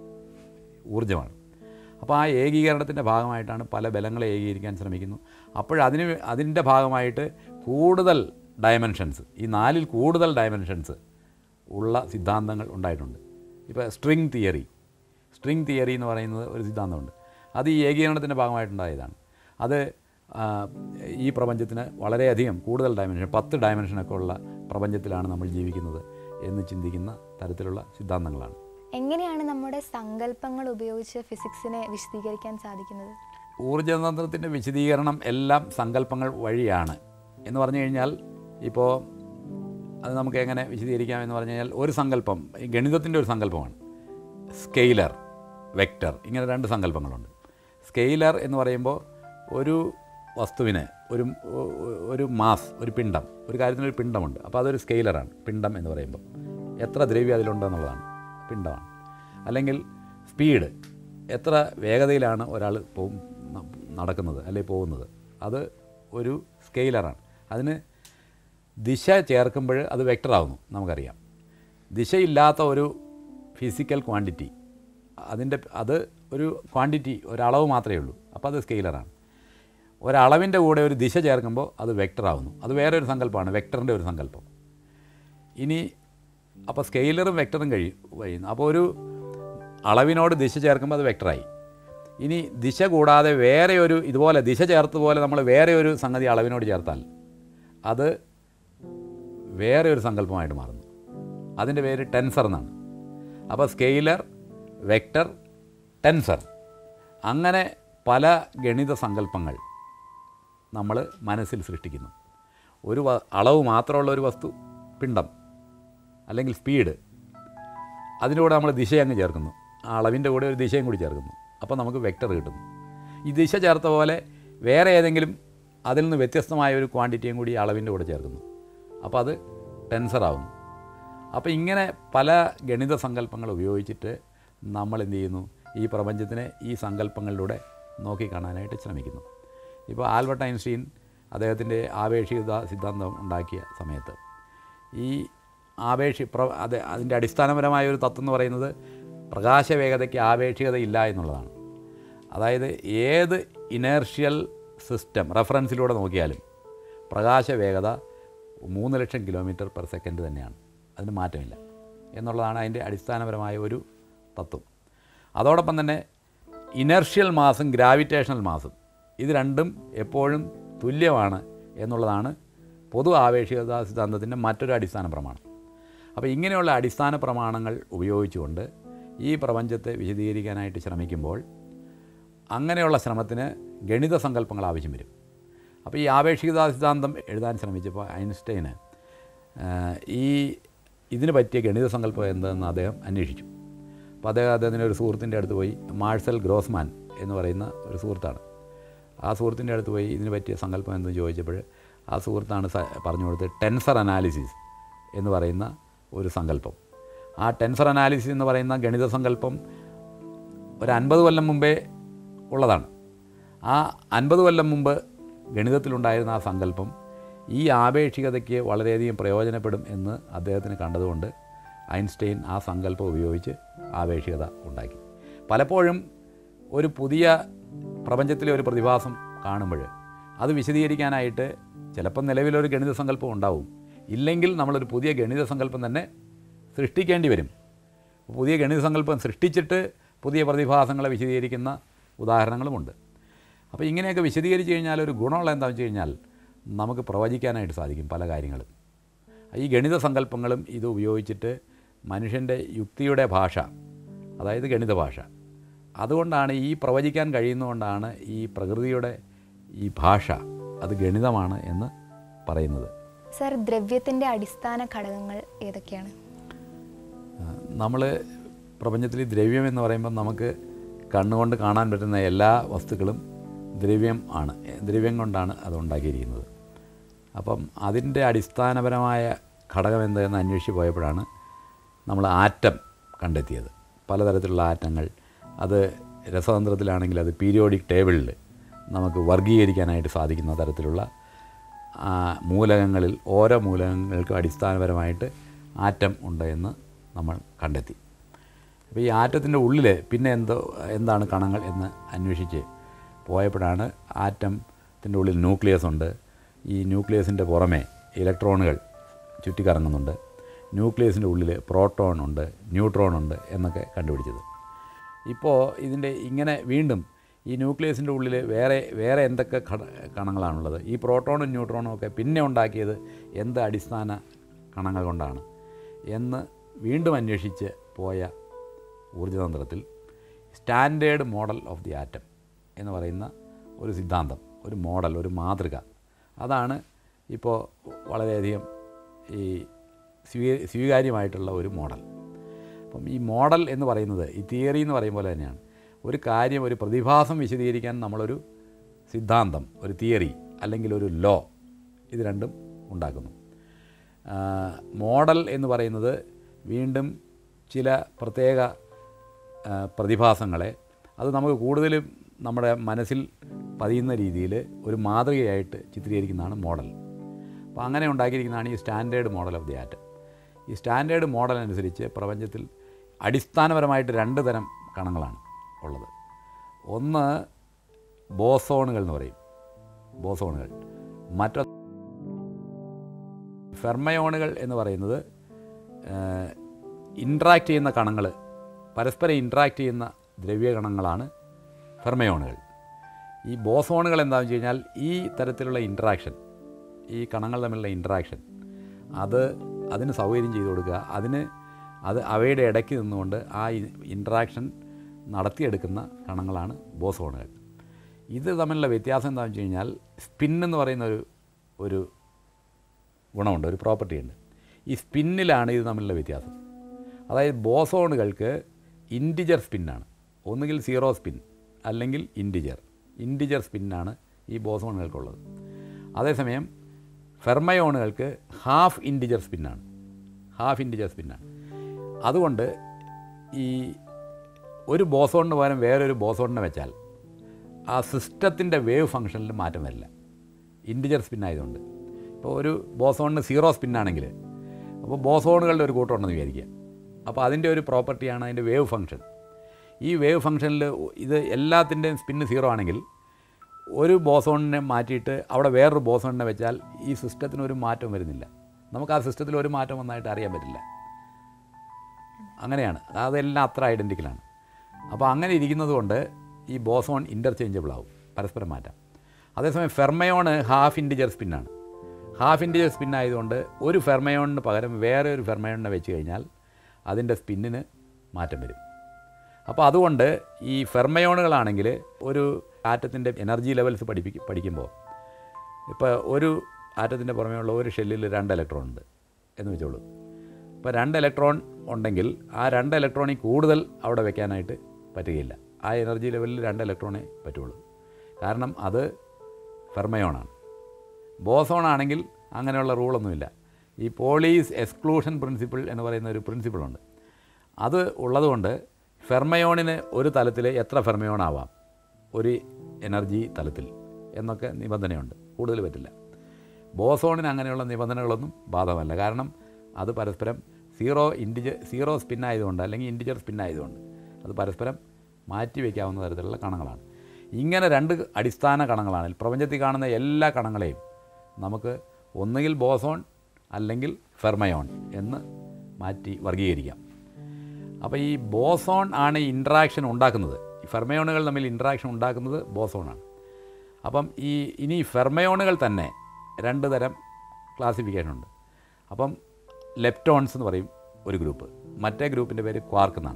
ഊർജ്ജമാണ് അപ്പോൾ ആ ഏകീകരണത്തിൻ്റെ ഭാഗമായിട്ടാണ് പല ബലങ്ങളെ ഏകീകരിക്കാൻ ശ്രമിക്കുന്നു അപ്പോഴതിന് അതിൻ്റെ ഭാഗമായിട്ട് കൂടുതൽ ഡയമെൻഷൻസ് ഈ നാലിൽ കൂടുതൽ ഡയമെൻഷൻസ് ഉള്ള സിദ്ധാന്തങ്ങൾ ഉണ്ടായിട്ടുണ്ട് ഇപ്പോൾ സ്ട്രിങ് തിയറി സ്ട്രിങ് തിയറി എന്ന് പറയുന്നത് ഒരു സിദ്ധാന്തമുണ്ട് അത് ഈ ഏകീകരണത്തിൻ്റെ ഭാഗമായിട്ടുണ്ടായതാണ് അത് ആ, ഈ പ്രപഞ്ചത്തിന് വളരെയധികം കൂടുതൽ ഡയമെൻഷൻ പത്ത് ഡയമെൻഷനൊക്കെ ഉള്ള പ്രപഞ്ചത്തിലാണ് നമ്മൾ ജീവിക്കുന്നത് എന്ന് ചിന്തിക്കുന്ന തരത്തിലുള്ള സിദ്ധാന്തങ്ങളാണ് എങ്ങനെയാണ് നമ്മുടെ സങ്കല്പങ്ങൾ ഉപയോഗിച്ച് ഫിസിക്സിനെ വിശദീകരിക്കാൻ സാധിക്കുന്നത് ഊർജ്ജതന്ത്രത്തിൻ്റെ വിശദീകരണം എല്ലാം സങ്കല്പങ്ങൾ വഴിയാണ് എന്ന് പറഞ്ഞു കഴിഞ്ഞാൽ ഇപ്പോൾ അത് നമുക്ക് എങ്ങനെ വിശദീകരിക്കാം എന്ന് പറഞ്ഞു കഴിഞ്ഞാൽ ഒരു സങ്കല്പം ഈ ഗണിതത്തിൻ്റെ ഒരു സങ്കല്പമാണ് സ്കെയിലർ വെക്റ്റർ ഇങ്ങനെ രണ്ട് സങ്കല്പങ്ങളുണ്ട് സ്കെയിലർ എന്ന് പറയുമ്പോൾ ഒരു വസ്തുവിന് ഒരു ഒരു മാസ് ഒരു പിണ്ഡം ഒരു കാര്യത്തിനൊരു പിണ്ഡമുണ്ട് അപ്പോൾ അതൊരു സ്കെയിലറാണ് പിണ്ഡം എന്ന് പറയുമ്പോൾ എത്ര ദ്രവ്യം അതിലുണ്ടെന്നുള്ളതാണ് പിണ്ഡമാണ് അല്ലെങ്കിൽ സ്പീഡ് എത്ര വേഗതയിലാണ് ഒരാൾ പോ ന- നടക്കുന്നത് അല്ലെങ്കിൽ പോകുന്നത് അത് ഒരു സ്കെയിലറാണ് അതിന് ദിശ ചേർക്കുമ്പോൾ അത് വെക്ടറാവുന്നു നമുക്കറിയാം ദിശയില്ലാത്ത ഒരു ഫിസിക്കൽ ക്വാണ്ടിറ്റി അതിൻ്റെ അത് ഒരു ക്വാണ്ടിറ്റി ഒരളവ് മാത്രമേ ഉള്ളൂ അപ്പോൾ അത് സ്കെയിലറാണ് ഒരളവിൻ്റെ കൂടെ ഒരു ദിശ ചേർക്കുമ്പോൾ അത് വെക്ടറാവുന്നു അത് വേറെ ഒരു സങ്കല്പമാണ് വെക്ടറിൻ്റെ ഒരു സങ്കല്പം ഇനി അപ്പോൾ സ്കെയിലറും വെക്ടറും കഴിയും കഴിയുന്നു അപ്പോൾ ഒരു അളവിനോട് ദിശ ചേർക്കുമ്പോൾ അത് വെക്ടറായി ഇനി ദിശ കൂടാതെ വേറെ ഒരു ഇതുപോലെ ദിശ ചേർത്ത് പോലെ നമ്മൾ വേറെ ഒരു സംഗതി അളവിനോട് ചേർത്താൽ അത് വേറെ ഒരു സങ്കല്പമായിട്ട് മാറുന്നു അതിൻ്റെ പേര് ടെൻസർ എന്നാണ് അപ്പോൾ സ്കെയിലർ വെക്ടർ ടെൻസർ അങ്ങനെ പല ഗണിത സങ്കല്പങ്ങൾ നമ്മൾ മനസ്സിൽ സൃഷ്ടിക്കുന്നു ഒരു വ- അളവ് മാത്രമുള്ള ഒരു വസ്തു പിണ്ഡം അല്ലെങ്കിൽ സ്പീഡ് അതിൻ്റെ കൂടെ നമ്മൾ ദിശ അങ്ങ് ചേർക്കുന്നു ആ അളവിൻ്റെ കൂടെ ഒരു ദിശയും കൂടി ചേർക്കുന്നു അപ്പോൾ നമുക്ക് വെക്ടർ കിട്ടുന്നു ഈ ദിശ ചേർത്ത പോലെ വേറെ ഏതെങ്കിലും അതിൽ നിന്ന് വ്യത്യസ്തമായ ഒരു ക്വാണ്ടിറ്റിയും കൂടി ഈ അളവിൻ്റെ കൂടെ ചേർക്കുന്നു അപ്പോൾ അത് ടെൻസർ ആവുന്നു അപ്പോൾ ഇങ്ങനെ പല ഗണിത സങ്കല്പങ്ങൾ ഉപയോഗിച്ചിട്ട് നമ്മൾ എന്ത് ചെയ്യുന്നു ഈ പ്രപഞ്ചത്തിനെ ഈ സങ്കല്പങ്ങളിലൂടെ നോക്കിക്കാണാനായിട്ട് ശ്രമിക്കുന്നു ഇപ്പോൾ ആൽബർട്ട് ഐൻസ്റ്റീൻ അദ്ദേഹത്തിൻ്റെ ആപേക്ഷികത സിദ്ധാന്തം ഉണ്ടാക്കിയ സമയത്ത് ഈ ആപേക്ഷി പ്ര അത് അതിൻ്റെ അടിസ്ഥാനപരമായ ഒരു തത്വം എന്ന് പറയുന്നത് പ്രകാശവേഗതയ്ക്ക് ആപേക്ഷികത ഇല്ല എന്നുള്ളതാണ് അതായത് ഏത് ഇനേർഷ്യൽ സിസ്റ്റം റെഫറൻസിലൂടെ നോക്കിയാലും പ്രകാശവേഗത മൂന്ന് ലക്ഷം കിലോമീറ്റർ പെർ സെക്കൻഡ് തന്നെയാണ് അതിന് മാറ്റമില്ല എന്നുള്ളതാണ് അതിൻ്റെ അടിസ്ഥാനപരമായ ഒരു തത്വം അതോടൊപ്പം തന്നെ ഇനർഷ്യൽ മാസും ഗ്രാവിറ്റേഷണൽ മാസും ഇത് രണ്ടും എപ്പോഴും തുല്യമാണ് എന്നുള്ളതാണ് പൊതു ആവേശികതാ സിദ്ധാന്തത്തിൻ്റെ മറ്റൊരു അടിസ്ഥാന പ്രമാണം അപ്പോൾ ഇങ്ങനെയുള്ള അടിസ്ഥാന പ്രമാണങ്ങൾ ഉപയോഗിച്ചുകൊണ്ട് ഈ പ്രപഞ്ചത്തെ വിശദീകരിക്കാനായിട്ട് ശ്രമിക്കുമ്പോൾ അങ്ങനെയുള്ള ശ്രമത്തിന് ഗണിത സങ്കല്പങ്ങൾ ആവശ്യം വരും അപ്പോൾ ഈ ആപേക്ഷികതാ സിദ്ധാന്തം എഴുതാൻ ശ്രമിച്ചപ്പോൾ ഐൻസ്റ്റൈന് ആ, ഈ ഇതിന് പറ്റിയ ഗണിത സങ്കല്പം എന്തെന്ന് അദ്ദേഹം അന്വേഷിച്ചു അപ്പോൾ അദ്ദേഹം അദ്ദേഹത്തിൻ്റെ ഒരു സുഹൃത്തിൻ്റെ അടുത്ത് പോയി മാഴ്സൽ ഗ്രോസ്മാൻ എന്ന് പറയുന്ന ഒരു സുഹൃത്താണ് ആ സുഹൃത്തിൻ്റെ അടുത്ത് പോയി ഇതിന് പറ്റിയ സങ്കല്പം എന്ന് ചോദിച്ചപ്പോൾ ആ സുഹൃത്താണ് സ- പറഞ്ഞു കൊടുത്തത് ടെൻസർ അനാലിസിസ് എന്ന് പറയുന്ന ഒരു സങ്കല്പം ആ ടെൻസർ അനാലിസിസ് എന്ന് പറയുന്ന ഗണിത സങ്കല്പം ഒരു അൻപത് കൊല്ലം മുമ്പേ ഉള്ളതാണ് ആ അൻപത് കൊല്ലം മുമ്പ് ഗണിതത്തിലുണ്ടായിരുന്ന ആ സങ്കല്പം ഈ ആപേക്ഷികതയ്ക്ക് വളരെയധികം പ്രയോജനപ്പെടും എന്ന് അദ്ദേഹത്തിന് കണ്ടതുകൊണ്ട് ഐൻസ്റ്റൈൻ ആ സങ്കല്പം ഉപയോഗിച്ച് ആപേക്ഷികത ഉണ്ടാക്കി പലപ്പോഴും ഒരു പുതിയ പ്രപഞ്ചത്തിലെ ഒരു പ്രതിഭാസം കാണുമ്പോൾ അത് വിശദീകരിക്കാനായിട്ട് ചിലപ്പോൾ നിലവിലൊരു ഗണിത സങ്കല്പം ഉണ്ടാവും ഇല്ലെങ്കിൽ നമ്മളൊരു പുതിയ ഗണിത സങ്കല്പം തന്നെ സൃഷ്ടിക്കേണ്ടി വരും പുതിയ ഗണിത സങ്കല്പം സൃഷ്ടിച്ചിട്ട് പുതിയ പ്രതിഭാസങ്ങളെ വിശദീകരിക്കുന്ന ഉദാഹരണങ്ങളുമുണ്ട് അപ്പോൾ ഇങ്ങനെയൊക്കെ വിശദീകരിച്ച് കഴിഞ്ഞാൽ ഒരു ഗുണമുള്ള എന്താണെന്ന് വെച്ച് കഴിഞ്ഞാൽ നമുക്ക് പ്രവചിക്കാനായിട്ട് സാധിക്കും പല കാര്യങ്ങളും ഈ ഗണിത സങ്കല്പങ്ങളും ഇത് ഉപയോഗിച്ചിട്ട് മനുഷ്യൻ്റെ യുക്തിയുടെ ഭാഷ അതായത് ഗണിത ഭാഷ അതുകൊണ്ടാണ് ഈ പ്രവചിക്കാൻ കഴിയുന്നതുകൊണ്ടാണ് ഈ പ്രകൃതിയുടെ ഈ ഭാഷ അത് ഗണിതമാണ് എന്ന് പറയുന്നത് സർ ദ്രവ്യത്തിൻ്റെ അടിസ്ഥാന ഘടകങ്ങൾ ഏതൊക്കെയാണ് നമ്മൾ പ്രപഞ്ചത്തിൽ ഈ ദ്രവ്യം എന്ന് പറയുമ്പോൾ നമുക്ക് കണ്ണുകൊണ്ട് കാണാൻ പറ്റുന്ന എല്ലാ വസ്തുക്കളും ദ്രവ്യം ആണ് ദ്രവ്യം കൊണ്ടാണ് അത് ഉണ്ടാക്കിയിരിക്കുന്നത് അപ്പം അതിൻ്റെ അടിസ്ഥാനപരമായ ഘടകം എന്തെന്ന് അന്വേഷിച്ച് പോയപ്പോഴാണ് നമ്മൾ ആറ്റം കണ്ടെത്തിയത് പലതരത്തിലുള്ള ആറ്റങ്ങൾ അത് രസതന്ത്രത്തിലാണെങ്കിൽ അത് പീരിയോഡിക് ടേബിളിൽ നമുക്ക് വർഗീകരിക്കാനായിട്ട് സാധിക്കുന്ന തരത്തിലുള്ള ആ, മൂലകങ്ങളിൽ ഓരോ മൂലകങ്ങൾക്കും അടിസ്ഥാനപരമായിട്ട് ആറ്റം ഉണ്ട് എന്ന് നമ്മൾ കണ്ടെത്തി അപ്പോൾ ഈ ആറ്റത്തിൻ്റെ ഉള്ളിൽ പിന്നെ എന്തോ എന്താണ് കണങ്ങൾ എന്ന് അന്വേഷിച്ച് പോയപ്പോഴാണ് ആറ്റത്തിൻ്റെ ഉള്ളിൽ ന്യൂക്ലിയസ് ഉണ്ട് ഈ ന്യൂക്ലിയസിൻ്റെ പുറമെ ഇലക്ട്രോണുകൾ ചുറ്റിക്കറങ്ങുന്നുണ്ട് ന്യൂക്ലിയസിൻ്റെ ഉള്ളിൽ പ്രോട്ടോൺ ഉണ്ട് ന്യൂട്രോൺ ഉണ്ട് എന്നൊക്കെ കണ്ടുപിടിച്ചത് ഇപ്പോൾ ഇതിൻ്റെ ഇങ്ങനെ വീണ്ടും ഈ ന്യൂക്ലിയസിൻ്റെ ഉള്ളിൽ വേറെ വേറെ എന്തൊക്കെ ഘട കണങ്ങളാണുള്ളത് ഈ പ്രോട്ടോണും ന്യൂട്രോണും ഒക്കെ പിന്നെ ഉണ്ടാക്കിയത് എന്ത് അടിസ്ഥാന കണങ്ങൾ കൊണ്ടാണ് എന്ന് വീണ്ടും അന്വേഷിച്ച് പോയ ഊർജ്ജതന്ത്രത്തിൽ standard model of the atom എന്ന് പറയുന്ന ഒരു സിദ്ധാന്തം ഒരു മോഡൽ ഒരു മാതൃക അതാണ് ഇപ്പോൾ വളരെയധികം ഈ സ്വീ സ്വീകാര്യമായിട്ടുള്ള ഒരു മോഡൽ അപ്പം ഈ മോഡൽ എന്ന് പറയുന്നത് ഈ തിയറി എന്ന് പറയും പോലെ തന്നെയാണ് ഒരു കാര്യം ഒരു പ്രതിഭാസം വിശദീകരിക്കാൻ നമ്മളൊരു സിദ്ധാന്തം ഒരു തിയറി അല്ലെങ്കിൽ ഒരു ലോ ഇത് രണ്ടും ഉണ്ടാക്കുന്നു ആ, മോഡൽ എന്ന് പറയുന്നത് വീണ്ടും ചില പ്രത്യേക ആ, പ്രതിഭാസങ്ങളെ അത് നമുക്ക് കൂടുതലും നമ്മുടെ മനസ്സിൽ പതിയുന്ന രീതിയിൽ ഒരു മാതൃകയായിട്ട് ചിത്രീകരിക്കുന്നതാണ് മോഡൽ അപ്പോൾ അങ്ങനെ ഉണ്ടാക്കിയിരിക്കുന്നതാണ് ഈ standard model of the atom ഈ സ്റ്റാൻഡേർഡ് മോഡൽ അനുസരിച്ച് പ്രപഞ്ചത്തിൽ അടിസ്ഥാനപരമായിട്ട് രണ്ട് തരം കണങ്ങളാണ് ഉള്ളത് ഒന്ന് ബോസോണുകൾ എന്ന് പറയും ബോസോണുകൾ മറ്റൊന്ന് ഫെർമയോണുകൾ എന്ന് പറയുന്നത് ഇൻട്രാക്റ്റ് ചെയ്യുന്ന കണങ്ങൾ പരസ്പരം ഇൻട്രാക്റ്റ് ചെയ്യുന്ന ദ്രവ്യകണങ്ങളാണ് ഫെർമയോണുകൾ ഈ ബോസോണുകൾ എന്താണെന്ന് വെച്ച് കഴിഞ്ഞാൽ ഈ തരത്തിലുള്ള ഇൻട്രാക്ഷൻ ഈ കണങ്ങൾ തമ്മിലുള്ള ഇൻട്രാക്ഷൻ അത് അതിന് സൗകര്യം ചെയ്തു കൊടുക്കുക അതിന് അത് അവയുടെ ഇടയ്ക്ക് നിന്നുകൊണ്ട് ആ ഇൻട്രാക്ഷൻ നടത്തിയെടുക്കുന്ന കണങ്ങളാണ് ബോസോണുകൾ ഇത് തമ്മിലുള്ള വ്യത്യാസം എന്താണെന്ന് വെച്ച് കഴിഞ്ഞാൽ സ്പിൻ എന്ന് പറയുന്ന ഒരു ഒരു ഗുണമുണ്ട് ഒരു പ്രോപ്പർട്ടി ഉണ്ട് ഈ സ്പിന്നിലാണ് ഇത് തമ്മിലുള്ള വ്യത്യാസം അതായത് ബോസോണുകൾക്ക് ഇൻറ്റിജർ സ്പിന്നാണ് ഒന്നുകിൽ സീറോ സ്പിൻ അല്ലെങ്കിൽ ഇൻറ്റിജർ ഇൻറ്റിജർ സ്പിന്നാണ് ഈ ബോസോണുകൾക്കുള്ളത് അതേസമയം ഫെർമയോണുകൾക്ക് ഹാഫ് ഇൻറ്റിജർ സ്പിന്നാണ് ഹാഫ് ഇൻറ്റിജർ സ്പിന്നാണ് അതുകൊണ്ട് ഈ ഒരു ബോസോണിന് പകരം വേറൊരു ബോസോണിനെ വെച്ചാൽ ആ സിസ്റ്റത്തിൻ്റെ വേവ് ഫംഗ്ഷനിൽ മാറ്റം വരില്ല ഇൻറ്റിജർ സ്പിൻ ആയതുകൊണ്ട് ഇപ്പോൾ ഒരു ബോസോണിന് സീറോ സ്പിന്നാണെങ്കിൽ അപ്പോൾ ബോസോണുകളുടെ ഒരു കൂട്ടമുണ്ടെന്ന് വിചാരിക്കുക അപ്പോൾ അതിൻ്റെ ഒരു പ്രോപ്പർട്ടിയാണ് അതിൻ്റെ വേവ് ഫംഗ്ഷൻ ഈ വേവ് ഫംഗ്ഷനിൽ ഇത് എല്ലാത്തിൻ്റെയും സ്പിന്ന് സീറോ ആണെങ്കിൽ ഒരു ബോസോണിനെ മാറ്റിയിട്ട് അവിടെ വേറൊരു ബോസോണിനെ വെച്ചാൽ ഈ സിസ്റ്റത്തിന് ഒരു മാറ്റം വരുന്നില്ല നമുക്ക് ആ സിസ്റ്റത്തിൽ ഒരു മാറ്റം വന്നായിട്ട് അറിയാൻ പറ്റില്ല അങ്ങനെയാണ് അതെല്ലാം അത്ര ഐഡൻറ്റിക്കലാണ് അപ്പോൾ അങ്ങനെ ഇരിക്കുന്നത് കൊണ്ട് ഈ ബോസോൺ ഇൻ്റർചേഞ്ചബിൾ ആവും പരസ്പരം മാറ്റാം അതേസമയം ഫെർമയോണ് ഹാഫ് ഇൻറ്റിജർ സ്പിന്നാണ് ഹാഫ് ഇൻറ്റിജർ സ്പിൻ ആയതുകൊണ്ട് ഒരു ഫെർമയോണിന് പകരം വേറെ ഒരു ഫെർമയോണിനെ വെച്ച് കഴിഞ്ഞാൽ അതിൻ്റെ സ്പിന്നിന് മാറ്റം വരും അപ്പോൾ അതുകൊണ്ട് ഈ ഫെർമയോണുകളാണെങ്കിൽ ഒരു ആറ്റത്തിൻ്റെ എനർജി ലെവൽസ് പഠിപ്പിക്കും പഠിക്കുമ്പോൾ ഇപ്പോൾ ഒരു ആറ്റത്തിൻ്റെ പുറമേയുള്ള ഒരു ഷെല്ലിൽ രണ്ട് ഇലക്ട്രോൺ ഉണ്ട് എന്ന് വെച്ചോളൂ ഇപ്പോൾ രണ്ട് ഇലക്ട്രോൺ ഉണ്ടെങ്കിൽ ആ രണ്ട് ഇലക്ട്രോണിൽ കൂടുതൽ അവിടെ വെക്കാനായിട്ട് പറ്റുകയില്ല ആ എനർജി ലെവലിൽ രണ്ട് ഇലക്ട്രോണേ പറ്റുള്ളൂ കാരണം അത് ഫെർമയോണാണ് ബോസോൺ ആണെങ്കിൽ അങ്ങനെയുള്ള റൂളൊന്നുമില്ല ഈ പോളീസ് എക്സ്ക്ലൂഷൻ പ്രിൻസിപ്പിൾ എന്ന് പറയുന്ന ഒരു പ്രിൻസിപ്പിളുണ്ട് അത് ഉള്ളതുകൊണ്ട് ഫെർമയോണിന് ഒരു തലത്തിൽ എത്ര ഫെർമയോൺ ആവാം ഒരു എനർജി തലത്തിൽ എന്നൊക്കെ നിബന്ധനയുണ്ട് കൂടുതൽ പറ്റില്ല ബോസോണിന് അങ്ങനെയുള്ള നിബന്ധനകളൊന്നും ബാധകമല്ല കാരണം അത് പരസ്പരം സീറോ ഇൻഡിജ സീറോ സ്പിൻ ആയതുകൊണ്ട് അല്ലെങ്കിൽ ഇൻഡിജർ സ്പിൻ ആയതുകൊണ്ട് അത് പരസ്പരം മാറ്റി വയ്ക്കാവുന്ന തരത്തിലുള്ള കണങ്ങളാണ് ഇങ്ങനെ രണ്ട് അടിസ്ഥാന കണങ്ങളാണ് പ്രപഞ്ചത്തിൽ കാണുന്ന എല്ലാ കണങ്ങളെയും നമുക്ക് ഒന്നുകിൽ ബോസോൺ അല്ലെങ്കിൽ ഫെർമയോൺ എന്ന് മാറ്റി വർഗീകരിക്കാം അപ്പോൾ ഈ ബോസോൺ ആണ് ഈ ഇൻട്രാക്ഷൻ ഉണ്ടാക്കുന്നത് ഈ ഫെർമയോണുകൾ തമ്മിൽ ഇൻട്രാക്ഷൻ ഉണ്ടാക്കുന്നത് ബോസോണാണ് അപ്പം ഈ ഇനി ഫെർമയോണുകൾ തന്നെ രണ്ട് തരം ക്ലാസിഫിക്കേഷൻ ഉണ്ട് അപ്പം ലെപ്റ്റോൺസ് എന്ന് പറയും ഒരു ഗ്രൂപ്പ് മറ്റേ ഗ്രൂപ്പിൻ്റെ പേര് ക്വാർക്ക് എന്നാണ്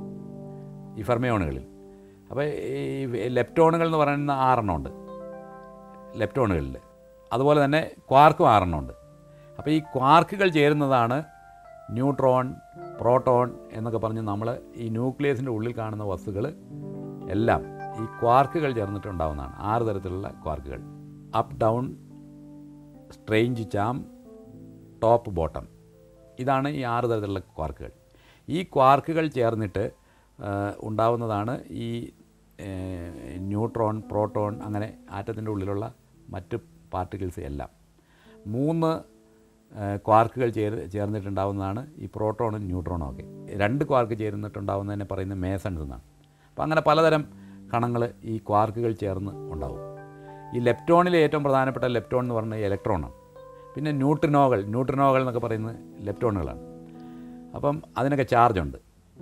ഈ ഫെർമയോണുകളിൽ അപ്പോൾ ഈ ലെപ്റ്റോണുകൾ എന്ന് പറയുന്ന ആറെണ്ണം ഉണ്ട് ലെപ്റ്റോണുകളിൽ അതുപോലെ തന്നെ ക്വാർക്കും ആറെണ്ണം ഉണ്ട് അപ്പോൾ ഈ ക്വാർക്കുകൾ ചേരുന്നതാണ് ന്യൂട്രോൺ പ്രോട്ടോൺ എന്നൊക്കെ പറഞ്ഞ് നമ്മൾ ഈ ന്യൂക്ലിയസിൻ്റെ ഉള്ളിൽ കാണുന്ന വസ്തുക്കൾ എല്ലാം ഈ ക്വാർക്കുകൾ ചേർന്നിട്ടുണ്ടാവുന്നതാണ് ആറ് തരത്തിലുള്ള ക്വാർക്കുകൾ up down strange charm top bottom ഇതാണ് ഈ ആറ് തരത്തിലുള്ള ക്വാർക്കുകൾ ഈ ക്വാർക്കുകൾ ചേർന്നിട്ട് ആ, ഉണ്ടാവുന്നതാണ് ഈ ഏ, ന്യൂട്രോൺ പ്രോട്ടോൺ അങ്ങനെ ആറ്റത്തിൻ്റെ ഉള്ളിലുള്ള മറ്റ് പാർട്ടിക്കിൾസ് എല്ലാം മൂന്ന് ആ, ക്വാർക്കുകൾ ചേർ ചേർന്നിട്ടുണ്ടാവുന്നതാണ് ഈ പ്രോട്ടോണും ന്യൂട്രോണും ഒക്കെ രണ്ട് ക്വാർക്ക് ചേർന്നിട്ടുണ്ടാവുന്നതിനെ പറയുന്നത് മേസൺസ് എന്നാണ് അപ്പോൾ അങ്ങനെ പലതരം കണങ്ങൾ ഈ ക്വാർക്കുകൾ ചേർന്ന് ഉണ്ടാവും ഈ ലെപ്റ്റോണിലെ ഏറ്റവും പ്രധാനപ്പെട്ട ലെപ്റ്റോൺ എന്ന് പറയുന്നത് ഇലക്ട്രോണാണ് പിന്നെ ന്യൂട്രിനോകൾ ന്യൂട്രിനോകൾ എന്നൊക്കെ പറയുന്നത് ലെപ്റ്റോണുകളാണ് അപ്പം അതിനൊക്കെ ചാർജുണ്ട്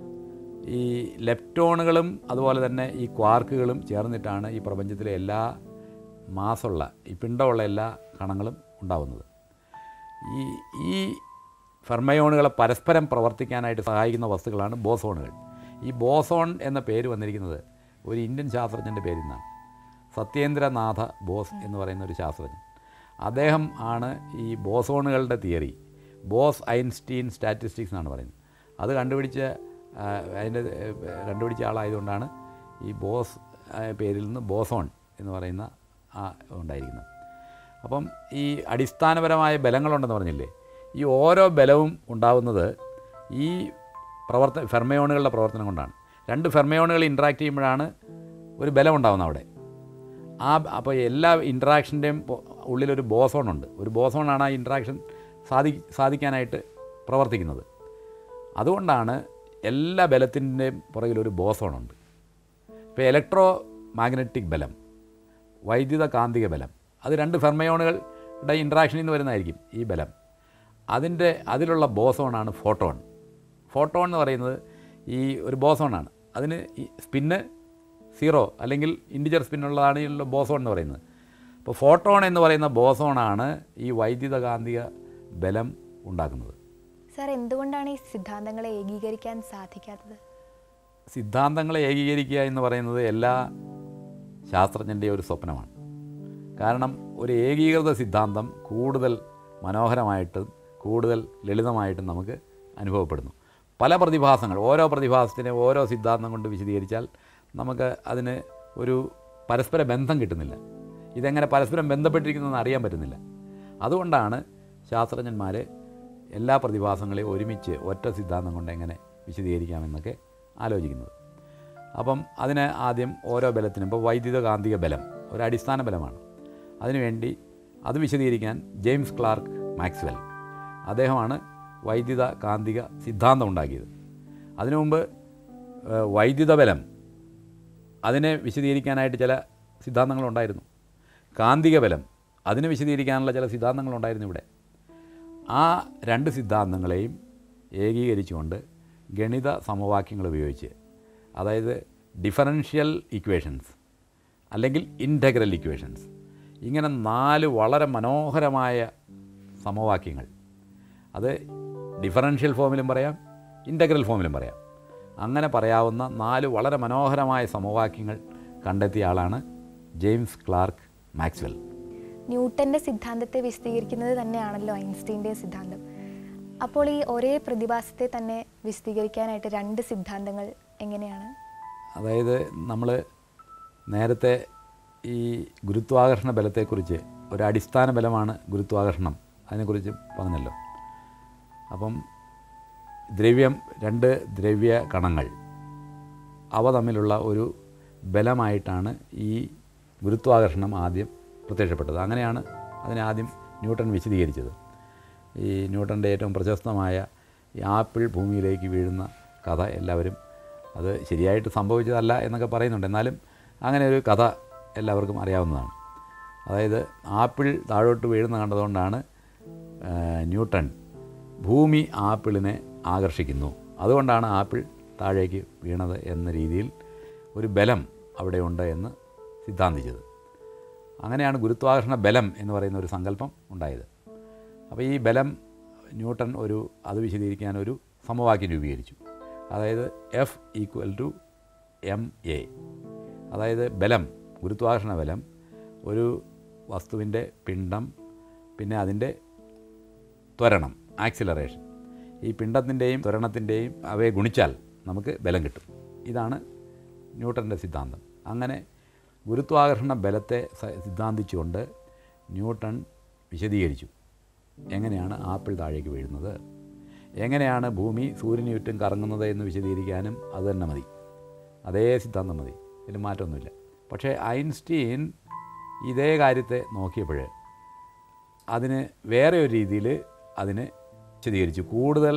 ഈ ലെപ്റ്റോണുകളും അതുപോലെ തന്നെ ഈ ക്വാർക്കുകളും ചേർന്നിട്ടാണ് ഈ പ്രപഞ്ചത്തിലെ എല്ലാ മാസമുള്ള ഈ പിണ്ടമുള്ള എല്ലാ കണങ്ങളും ഉണ്ടാവുന്നത് ഈ ഈ ഫെർമയോണുകളെ പരസ്പരം പ്രവർത്തിക്കാനായിട്ട് സഹായിക്കുന്ന വസ്തുക്കളാണ് ബോസോണുകൾ ഈ ബോസോൺ എന്ന പേര് വന്നിരിക്കുന്നത് ഒരു ഇന്ത്യൻ ശാസ്ത്രജ്ഞൻ്റെ പേരിൽ നിന്നാണ് സത്യേന്ദ്രനാഥ ബോസ് എന്ന് പറയുന്ന ഒരു ശാസ്ത്രജ്ഞൻ അദ്ദേഹം ആണ് ഈ ബോസോണുകളുടെ തിയറി ബോസ് ഐൻസ്റ്റീൻ സ്റ്റാറ്റിസ്റ്റിക്സ് എന്നാണ് പറയുന്നത് അത് കണ്ടുപിടിച്ച ആ, അതിൻ്റെ ഏ, കണ്ടുപിടിച്ച ആളായതുകൊണ്ടാണ് ഈ ബോസ് ആ, പേരിൽ നിന്ന് ബോസോൺ എന്ന് പറയുന്ന ആ ഉണ്ടായിരിക്കുന്നത് അപ്പം ഈ അടിസ്ഥാനപരമായ ബലങ്ങളുണ്ടെന്ന് പറഞ്ഞില്ലേ ഈ ഓരോ ബലവും ഉണ്ടാവുന്നത് ഈ പ്രവർത്ത ഫെർമയോണുകളുടെ പ്രവർത്തനം കൊണ്ടാണ് രണ്ട് ഫെർമയോണുകൾ ഇൻട്രാക്ട് ചെയ്യുമ്പോഴാണ് ഒരു ബലം ഉണ്ടാവുന്നത് അവിടെ ആ അപ്പോൾ എല്ലാ ഇൻട്രാക്ഷൻ്റെയും ഉള്ളിലൊരു ബോസോണുണ്ട് ഒരു ബോസോണാണ് ആ ഇൻട്രാക്ഷൻ സാധി സാധിക്കാനായിട്ട് പ്രവർത്തിക്കുന്നത് അതുകൊണ്ടാണ് എല്ലാ ബലത്തിൻ്റെയും പുറകിലൊരു ബോസോണുണ്ട് ഇപ്പോൾ ഇലക്ട്രോ മാഗ്നറ്റിക് ബലം വൈദ്യുത കാന്തിക ബലം അത് രണ്ട് ഫെർമയോണുകളുടെ ഇൻട്രാക്ഷനിൽ നിന്ന് വരുന്നതായിരിക്കും ഈ ബലം അതിൻ്റെ അതിലുള്ള ബോസോണാണ് ഫോട്ടോൺ ഫോട്ടോൺ എന്ന് പറയുന്നത് ഈ ഒരു ബോസോണാണ് അതിന് ഈ സ്പിന്ന് സീറോ അല്ലെങ്കിൽ ഇൻഡിജർ സ്പിന്നുള്ളതാണ് ഈ ബോസോൺ എന്ന് പറയുന്നത് അപ്പോൾ ഫോട്ടോൺ എന്ന് പറയുന്ന ബോസോണാണ് ഈ വൈദ്യുത കാന്തിക ബലം ഉണ്ടാക്കുന്നത് സാർ എന്തുകൊണ്ടാണ് ഈ സിദ്ധാന്തങ്ങളെ ഏകീകരിക്കാൻ സാധിക്കാത്തത് സിദ്ധാന്തങ്ങളെ ഏകീകരിക്കുക എന്ന് പറയുന്നത് എല്ലാ ശാസ്ത്രജ്ഞൻ്റെയും ഒരു സ്വപ്നമാണ് കാരണം ഒരു ഏകീകൃത സിദ്ധാന്തം കൂടുതൽ മനോഹരമായിട്ടും കൂടുതൽ ലളിതമായിട്ടും നമുക്ക് അനുഭവപ്പെടുന്നു പല പ്രതിഭാസങ്ങൾ ഓരോ പ്രതിഭാസത്തിനെ ഓരോ സിദ്ധാന്തം കൊണ്ട് വിശദീകരിച്ചാൽ നമുക്ക് അതിന് ഒരു പരസ്പര ബന്ധം കിട്ടുന്നില്ല ഇതെങ്ങനെ പരസ്പരം ബന്ധപ്പെട്ടിരിക്കുന്നതെന്ന് അറിയാൻ പറ്റുന്നില്ല അതുകൊണ്ടാണ് ശാസ്ത്രജ്ഞന്മാർ എല്ലാ പ്രതിഭാസങ്ങളെയും ഒരുമിച്ച് ഒറ്റ സിദ്ധാന്തം കൊണ്ട് എങ്ങനെ വിശദീകരിക്കാമെന്നൊക്കെ ആലോചിക്കുന്നത് അപ്പം അതിന് ആദ്യം ഓരോ ബലത്തിനും ഇപ്പോൾ വൈദ്യുത കാന്തിക ബലം ഒരു അടിസ്ഥാന ബലമാണ് അതിനുവേണ്ടി അത് വിശദീകരിക്കാൻ ജെയിംസ് ക്ലാർക്ക് മാക്സ്വെൽ അദ്ദേഹമാണ് വൈദ്യുത കാന്തിക സിദ്ധാന്തം ഉണ്ടാക്കിയത് അതിനു മുമ്പ് ഏഹ്, വൈദ്യുത ബലം അതിനെ വിശദീകരിക്കാനായിട്ട് ചില സിദ്ധാന്തങ്ങളുണ്ടായിരുന്നു കാന്തിക ബലം അതിനെ വിശദീകരിക്കാനുള്ള ചില സിദ്ധാന്തങ്ങളുണ്ടായിരുന്നു ഇവിടെ ആ രണ്ട് സിദ്ധാന്തങ്ങളെയും ഏകീകരിച്ചുകൊണ്ട് ഗണിത സമവാക്യങ്ങൾ ഉപയോഗിച്ച് അതായത് ഡിഫറൻഷ്യൽ ഇക്വേഷൻസ് അല്ലെങ്കിൽ ഇൻറ്റഗ്രൽ ഇക്വേഷൻസ് ഇങ്ങനെ നാല് വളരെ മനോഹരമായ സമവാക്യങ്ങൾ അത് ഡിഫറൻഷ്യൽ ഫോമിലും പറയാം ഇൻറ്റഗ്രൽ ഫോമിലും പറയാം അങ്ങനെ പറയാവുന്ന നാല് വളരെ മനോഹരമായ സമവാക്യങ്ങൾ കണ്ടെത്തിയ ആളാണ് ജെയിംസ് ക്ലാർക്ക് മാക്സ്വെൽ ന്യൂട്ടൻ്റെ സിദ്ധാന്തത്തെ വിശദീകരിക്കുന്നത് തന്നെയാണല്ലോ ഐൻസ്റ്റീൻ്റെ സിദ്ധാന്തം അപ്പോൾ ഈ ഒരേ പ്രതിഭാസത്തെ തന്നെ വിശദീകരിക്കാനായിട്ട് രണ്ട് സിദ്ധാന്തങ്ങൾ എങ്ങനെയാണ് അതായത് നമ്മൾ നേരത്തെ ഈ ഗുരുത്വാകർഷണ ബലത്തെക്കുറിച്ച് ഒരു അടിസ്ഥാന ബലമാണ് ഗുരുത്വാകർഷണം അതിനെക്കുറിച്ച് പറഞ്ഞല്ലോ അപ്പം ദ്രവ്യം രണ്ട് ദ്രവ്യ കണങ്ങൾ അവ തമ്മിലുള്ള ഒരു ബലമായിട്ടാണ് ഈ ഗുരുത്വാകർഷണം ആദ്യം പ്രത്യക്ഷപ്പെട്ടത് അങ്ങനെയാണ് അതിനെ ആദ്യം ന്യൂട്ടൺ വിശദീകരിച്ചത് ഈ ന്യൂട്ടൻ്റെ ഏറ്റവും പ്രശസ്തമായ ഈ ആപ്പിൾ ഭൂമിയിലേക്ക് വീഴുന്ന കഥ എല്ലാവരും അത് ശരിയായിട്ട് സംഭവിച്ചതല്ല എന്നൊക്കെ പറയുന്നുണ്ട് എന്നാലും അങ്ങനെ ഒരു കഥ എല്ലാവർക്കും അറിയാവുന്നതാണ് അതായത് ആപ്പിൾ താഴോട്ട് വീഴുന്ന കണ്ടതുകൊണ്ടാണ് ആ, ന്യൂട്ടൺ ഭൂമി ആപ്പിളിനെ ആകർഷിക്കുന്നു അതുകൊണ്ടാണ് ആപ്പിൾ താഴേക്ക് വീണത് എന്ന രീതിയിൽ ഒരു ബലം അവിടെയുണ്ട് എന്ന് സിദ്ധാന്തിച്ചത് അങ്ങനെയാണ് ഗുരുത്വാകർഷണ ബലം എന്ന് പറയുന്ന ഒരു സങ്കല്പം ഉണ്ടായത് അപ്പോൾ ഈ ബലം ന്യൂട്ടൺ ഒരു അത് വിശദീകരിക്കാൻ ഒരു സമവാക്യം രൂപീകരിച്ചു അതായത് F equal to M A അതായത് ബലം ഗുരുത്വാകർഷണ ബലം ഒരു വസ്തുവിൻ്റെ പിണ്ഡം പിന്നെ അതിൻ്റെ ത്വരണം ആക്സിലറേഷൻ ഈ പിണ്ഡത്തിൻ്റെയും ത്വരണത്തിൻ്റെയും അവയെ ഗുണിച്ചാൽ നമുക്ക് ബലം കിട്ടും ഇതാണ് ന്യൂട്ടൻ്റെ സിദ്ധാന്തം അങ്ങനെ ഗുരുത്വാകർഷണ ബലത്തെ സ- സിദ്ധാന്തിച്ചുകൊണ്ട് ന്യൂട്ടൺ വിശദീകരിച്ചു എങ്ങനെയാണ് ആപ്പിൾ താഴേക്ക് വീഴുന്നത് എങ്ങനെയാണ് ഭൂമി സൂര്യന് ചുറ്റും കറങ്ങുന്നത് എന്ന് വിശദീകരിക്കാനും അത് തന്നെ മതി അതേ സിദ്ധാന്തം മതി ഇതിൽ മാറ്റമൊന്നുമില്ല പക്ഷേ ഐൻസ്റ്റീൻ ഇതേ കാര്യത്തെ നോക്കിയപ്പോൾ അതിന് വേറെ ഒരു രീതിയിൽ അതിന് വിശദീകരിച്ചു കൂടുതൽ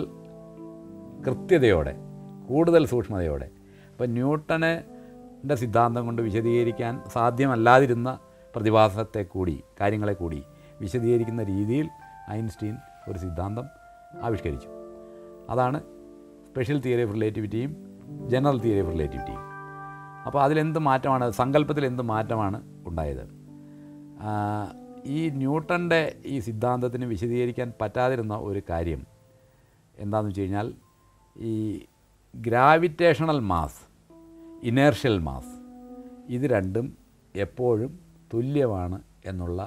കൃത്യതയോടെ കൂടുതൽ സൂക്ഷ്മതയോടെ അപ്പം ന്യൂട്ടൻ്റെ സിദ്ധാന്തം കൊണ്ട് വിശദീകരിക്കാൻ സാധ്യമല്ലാതിരുന്ന പ്രതിഭാസത്തെ കൂടി കാര്യങ്ങളെ കൂടി വിശദീകരിക്കുന്ന രീതിയിൽ ഐൻസ്റ്റീൻ ഒരു സിദ്ധാന്തം ആവിഷ്കരിച്ചു അതാണ് സ്പെഷ്യൽ തിയറി ഓഫ് റിലേറ്റിവിറ്റിയും ജനറൽ തിയറി ഓഫ് റിലേറ്റിവിറ്റിയും അപ്പോൾ അതിലെന്ത് മാറ്റമാണ് സങ്കല്പത്തിൽ എന്ത് മാറ്റമാണ് ഉണ്ടായത് ആ, ഈ ന്യൂട്ടൻ്റെ ഈ സിദ്ധാന്തത്തിന് വിശദീകരിക്കാൻ പറ്റാതിരുന്ന ഒരു കാര്യം എന്താണെന്ന് വെച്ച് കഴിഞ്ഞാൽ ഈ ഗ്രാവിറ്റേഷണൽ മാസ് ഇനേർഷ്യൽ മാസ് ഇത് രണ്ടും എപ്പോഴും തുല്യമാണ് എന്നുള്ള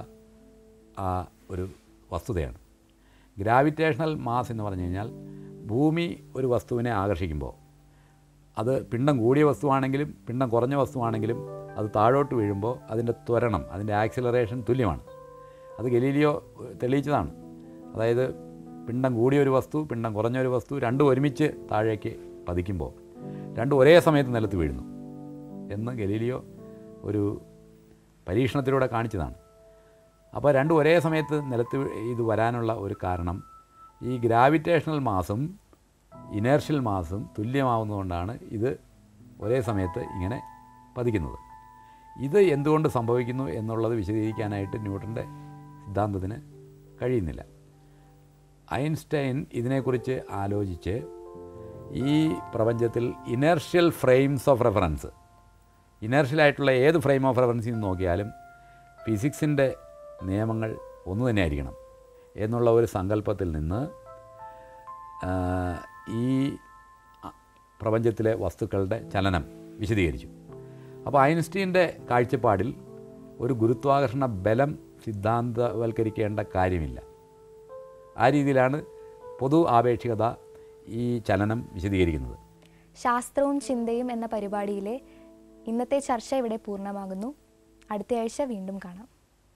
ആ ഒരു വസ്തുതയാണ് ഗ്രാവിറ്റേഷണൽ മാസ് എന്ന് പറഞ്ഞു കഴിഞ്ഞാൽ ഭൂമി ഒരു വസ്തുവിനെ ആകർഷിക്കുമ്പോൾ അത് പിണ്ഡം കൂടിയ വസ്തുവാണെങ്കിലും പിണ്ഡം കുറഞ്ഞ വസ്തുവാണെങ്കിലും അത് താഴോട്ട് വീഴുമ്പോൾ അതിൻ്റെ ത്വരണം അതിൻ്റെ ആക്സിലറേഷൻ തുല്യമാണ് അത് ഗലീലിയോ തെളിയിച്ചതാണ് അതായത് പിണ്ഡം കൂടിയ ഒരു വസ്തു പിണ്ഡം കുറഞ്ഞ ഒരു വസ്തു രണ്ടും ഒരുമിച്ച് താഴേക്ക് പതിക്കുമ്പോൾ രണ്ടും ഒരേ സമയത്ത് നിലത്ത് വീഴുന്നു എന്ന് ഗലീലിയോ ഒരു പരീക്ഷണത്തിലൂടെ കാണിച്ചതാണ് അപ്പോൾ രണ്ടും ഒരേ സമയത്ത് നിലത്ത് വീ- ഇത് വരാനുള്ള ഒരു കാരണം ഈ ഗ്രാവിറ്റേഷണൽ മാസും ഇനേർഷ്യൽ മാസും തുല്യമാവുന്നതുകൊണ്ടാണ് ഇത് ഒരേ സമയത്ത് ഇങ്ങനെ പതിക്കുന്നത് ഇത് എന്തുകൊണ്ട് സംഭവിക്കുന്നു എന്നുള്ളത് വിശദീകരിക്കാനായിട്ട് ന്യൂട്ടൻ്റെ സിദ്ധാന്തത്തിന് കഴിയുന്നില്ല ഐൻസ്റ്റൈൻ ഇതിനെക്കുറിച്ച് ആലോചിച്ച് ഈ പ്രപഞ്ചത്തിൽ ഇനേർഷ്യൽ ഫ്രെയിംസ് ഓഫ് റെഫറൻസ് ഇനേർഷ്യലായിട്ടുള്ള ഏത് ഫ്രെയിം ഓഫ് റെഫറൻസിൽ നിന്ന് നോക്കിയാലും ഫിസിക്സിൻ്റെ നിയമങ്ങൾ ഒന്നു തന്നെ ആയിരിക്കണം എന്നുള്ള ഒരു സങ്കല്പത്തിൽ നിന്ന് ആ, ഈ അ- പ്രപഞ്ചത്തിലെ വസ്തുക്കളുടെ ചലനം വിശദീകരിച്ചു അപ്പോൾ ഐൻസ്റ്റീൻ്റെ കാഴ്ചപ്പാടിൽ ഒരു ഗുരുത്വാകർഷണ ബലം സിദ്ധാന്തവൽക്കരിക്കേണ്ട കാര്യമില്ല ആ രീതിയിലാണ് പൊതു ആപേക്ഷികത ഈ ചലനം വിശദീകരിക്കുന്നത് ശാസ്ത്രവും ചിന്തയും എന്ന പരിപാടിയിലെ ഇന്നത്തെ ചർച്ച ഇവിടെ പൂർണ്ണമാകുന്നു അടുത്തയാഴ്ച വീണ്ടും കാണാം